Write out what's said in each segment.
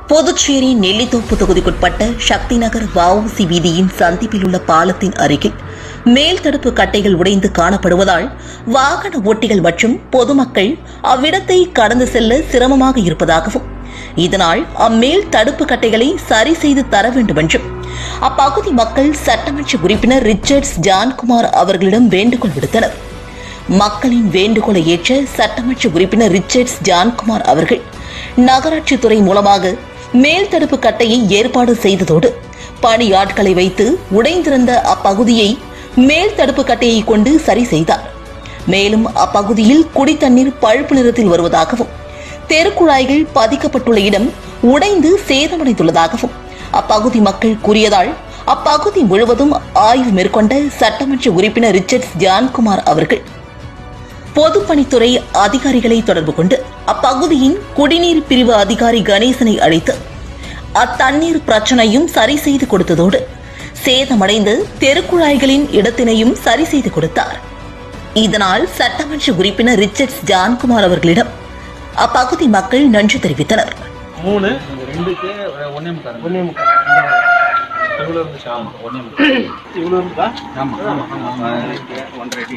புதுச்சேரி நெல்லித்தோப்பு தொகுதிக்குட்பட்ட சக்தி நகர் வஉசி வீதியின் சந்திப்பில் உள்ள பாலத்தின் அருகில் மேல் தடுப்பு கட்டைகள் உடைந்து காணப்படுவதால் வாகன ஓட்டிகள் மற்றும் பொதுமக்கள் அவ்விடத்தை கடந்து செல்ல சிரமமாக இருப்பதாகவும் இதனால் அம்மேல் தடுப்பு கட்டைகளை சரி செய்து தர வேண்டும் என்றும் அப்பகுதி மக்கள் சட்டமன்ற உறுப்பினர் ரிச்சர்ட்ஸ் ஜான்குமார் அவர்களிடம் வேண்டுகோள் விடுத்தனர் மக்களின் வேண்டுகோளை ஏற்ற சட்டமன்ற உறுப்பினர் ரிச்சர்ட்ஸ் ஜான்குமார் அவர்கள் நகராட்சித்துறை மூலமாக மேல் தடுப்பு கட்டையை ஏற்பாடு செய்ததோடு பணியாட்களை வைத்து உடைந்திருந்த அப்பகுதியை மேல் தடுப்பு கட்டையை கொண்டு சரி செய்தார் மேலும் அப்பகுதியில் குடித்தண்ணீர் பழுப்பு நிறத்தில் வருவதாகவும் தெருக்குழாய்கள் பதிக்கப்பட்டுள்ள இடம் உடைந்து சேதமடைந்துள்ளதாகவும் அப்பகுதி மக்கள் கூறியதால் அப்பகுதி முழுவதும் ஆய்வு மேற்கொண்ட சட்டமன்ற உறுப்பினர் ரிச்சர்ட்ஸ் ஜான்குமார் அவர்கள் பொதுப்பணித்துறை அதிகாரிகளை தொடர்பு கொண்டு அப்பகுதியின் குடிநீர் பிரிவு அதிகாரி கணேசனை அழைத்து அத்தண்ணீர் பிரச்சனையும் சரி செய்து கொடுத்ததோடு சேதமடைந்து தெருக்குழாய்களின் இடத்தினையும் சரி செய்து கொடுத்தார் இதனால் சட்டமன்ற உறுப்பினர் ரிச்சர்ட்ஸ் ஜான்குமார் அவர்களிடம் அப்பகுதி மக்கள் நன்றி தெரிவித்தனர் மூணு இந்த ரெண்டுக்கு ஒன்னே முக்கால் ஒன்னே முக்கால் இவ்வளோ இருந்துச்சு ஆமாம் ஒன்னே முக்கால் இவ்வளோ இருக்கா ஆமாம் ஆமாம் ஆமாம் ஒன்றரை அடி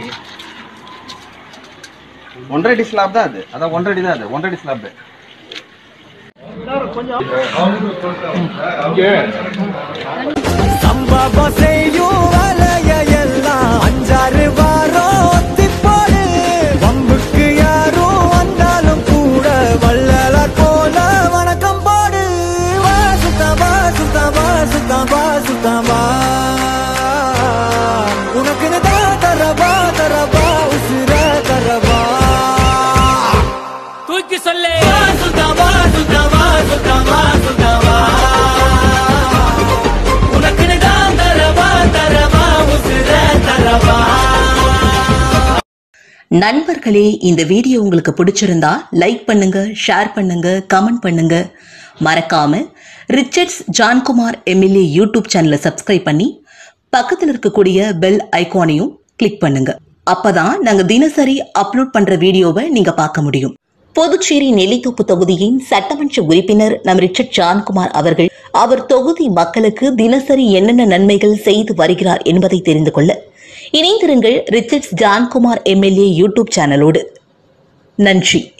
ஒன்றரை அடி ஸ்லாப் தான் அது அதான் ஒன்றரை அடி தான் அது ஒன்றரை அடி ஸ்லாப் சம்பவம் செய்யும் வேலைய எல்லாம் அஞ்சாறு வாரம் ஒத்திப்போடு வம்புக்கு யாரும் வந்தாலும் கூட வள்ளலார் போல வணக்கம் போடு வா சுத்தமா சுத்தமா சுத்தமா சுத்தமா உனக்குன்னு தான் தரவா தரவா உசுர தரவா தூக்கி சொல்லு சுத்தமா சுத்தமா சுத்தமா சுத்தமா உனக்குன்னு தான் தரவா தரவா உசுர தரவா நண்பர்களே இந்த வீடியோ உங்களுக்கு பிடிச்சிருந்தா லைக் பண்ணுங்க ஷேர் பண்ணுங்க கமெண்ட் பண்ணுங்க மறக்காம ரிச்சர்ட்ஸ் ஜான்குமார் எம்எல்ஏ யூடியூப் சேனலை சப்ஸ்கிரைப் பண்ணி பக்கத்தில் இருக்கக்கூடிய பெல் ஐகானையும் கிளிக் பண்ணுங்க அப்பதான் நாங்க தினசரி அப்லோட் பண்ற வீடியோவை நீங்க பார்க்க முடியும் புதுச்சேரி நெல்லித்தோப்பு தொகுதியின் சட்டமன்ற உறுப்பினர் நம் ரிச்சர்ட் ஜான்குமார் அவர்கள் அவர் தொகுதி மக்களுக்கு தினசரி என்னென்ன நன்மைகள் செய்து வருகிறார் என்பதை தெரிந்து கொள்ள இணைந்திருங்கள் ரிச்சர்ட்ஸ் ஜான்குமார் எம்எல்ஏ யூடியூப் சேனலோடு நன்றி